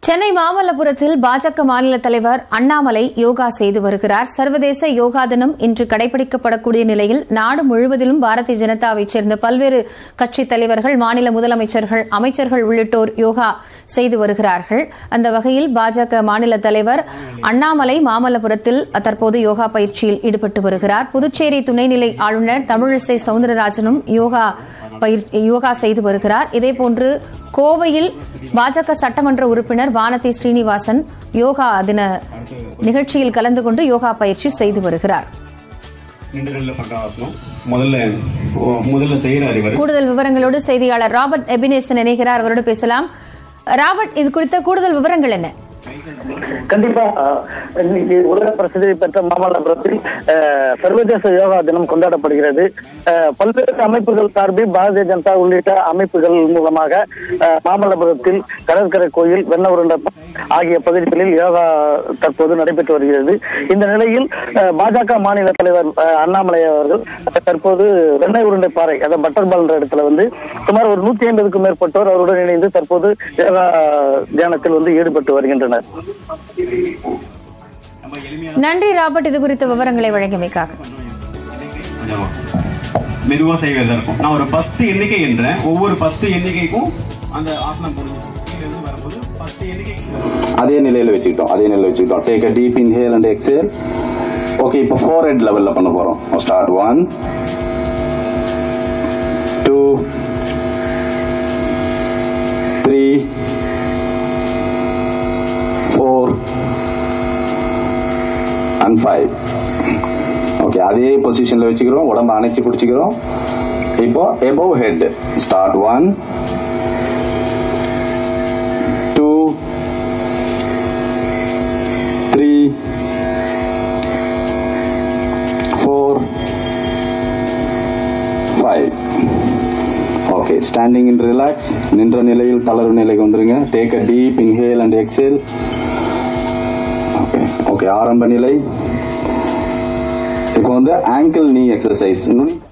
சென்னை மாமல்லபுரத்தில் பாஜக மாநில தலைவர் அண்ணாமலை யோகா செய்து வருகிறார் சர்வதேச யோகா தினம் இன்று கடைபிடிக்கப்படக்கூடிய நிலையில் நாடு முழுவதிலும் பாரதிய ஜனதாவைச் சேர்ந்த பல்வேறு கட்சித் தலைவர்கள் மாநில முதலமைச்சர்கள் அமைச்சர்கள் உள்ளிட்டோர் யோகா செய்து வருகிறார்கள் அந்த வகையில் பாஜக மாநில தலைவர் அண்ணாமலை மாமல்லபுரத்தில் தற்போது யோகா பயிற்சியில் ஈடுபட்டு வருகிறார் புதுச்சேரி துணைநிலை ஆளுநர் தமிழிசை சவுந்தரராஜனும் யோகா பயிற்சி யோகா செய்து வருகிறார் இதேபோன்று கோவையில் பாஜக சட்டமன்ற உறுப்பினர் வானதி ஸ்ரீனிவாசன் யோகா தின நிகழ்ச்சியில் கலந்து கொண்டு யோகா பயிற்சி செய்து வருகிறார் நின்றுகள்ல பக்காவாசனம் முதல்ல ஓ, முதல்ல செய்யறாரு இவர் கூடுதல் விவரங்களோடு செய்தியாளர் ராபர்ட் எபினேசன் இணைகிறார் அவரோடு பேசலாம் ராபர்ட் இது குறித்த கூடுதல் விவரங்கள் என்ன கண்டிப்பா அஹ், இன்னைக்கு உலக பிரசித்தி பெற்ற மாமல்லபுரத்தில் அஹ், சர்வதேச யோகா தினம் கொண்டாடப்படுகிறது அஹ், பல்வேறு அமைப்புகள் சார்பில் பாரதிய ஜனதா உள்ளிட்ட அமைப்புகள் மூலமாக அஹ், மாமல்லபுரத்தில் கடற்கரை கோயில் வெண்ண உருண்டை ஆகிய பகுதிகளில் யோகா தற்போது நடைபெற்று வருகிறது இந்த நிலையில் அஹ், பாஜக மாநில தலைவர் அஹ், அண்ணாமலை அவர்கள் தற்போது வெண்ணெய் உருண்டை பாறை அதாவது பட்டர் பால் என்ற இடத்துல வந்து சுமார் ஒரு நூத்தி ஐம்பதுக்கும் மேற்பட்டோர் அவருடன் இணைந்து தற்போது யோகா தியானத்தில் வந்து ஈடுபட்டு வருகின்றனர் நன்றி ராபர்ட் இது குறித்த விவரங்களை வழங்கியமைக்காக கொஞ்சம் மெதுவா செய்வதா இருக்கும் நான் ஒரு பத்து எண்ணிக்கை என்றேன் ஒவ்வொரு பத்து எண்ணிக்கைக்கும் அந்த ஆசனம் முடிஞ்சு கீழ இருந்து வரும்போது பத்து எண்ணிக்கைக்கு அதே நிலையில வச்சுக்கிட்டோம் அதே நிலையில வச்சுக்கிட்டோம் take a deep inhale and exhale okay இப்போ ஃபோர் ஹெட் லெவல்ல பண்ண போறோம் start one two three four and five okay அதே பொசிஷன்ல வச்சுக்கிறோம் உடம்ப அணைச்சு பிடிச்சிக்கிறோம் இப்போ above head start one two three, four, five. Okay standing in relax நின்ற நிலையில் தளர்வு நிலைக்கு வந்துருங்க take a deep inhale and exhale okay okay ஆரம்ப நிலை இப்போ வந்து ஆங்கிள் நீ எக்ஸசைஸ் நுனி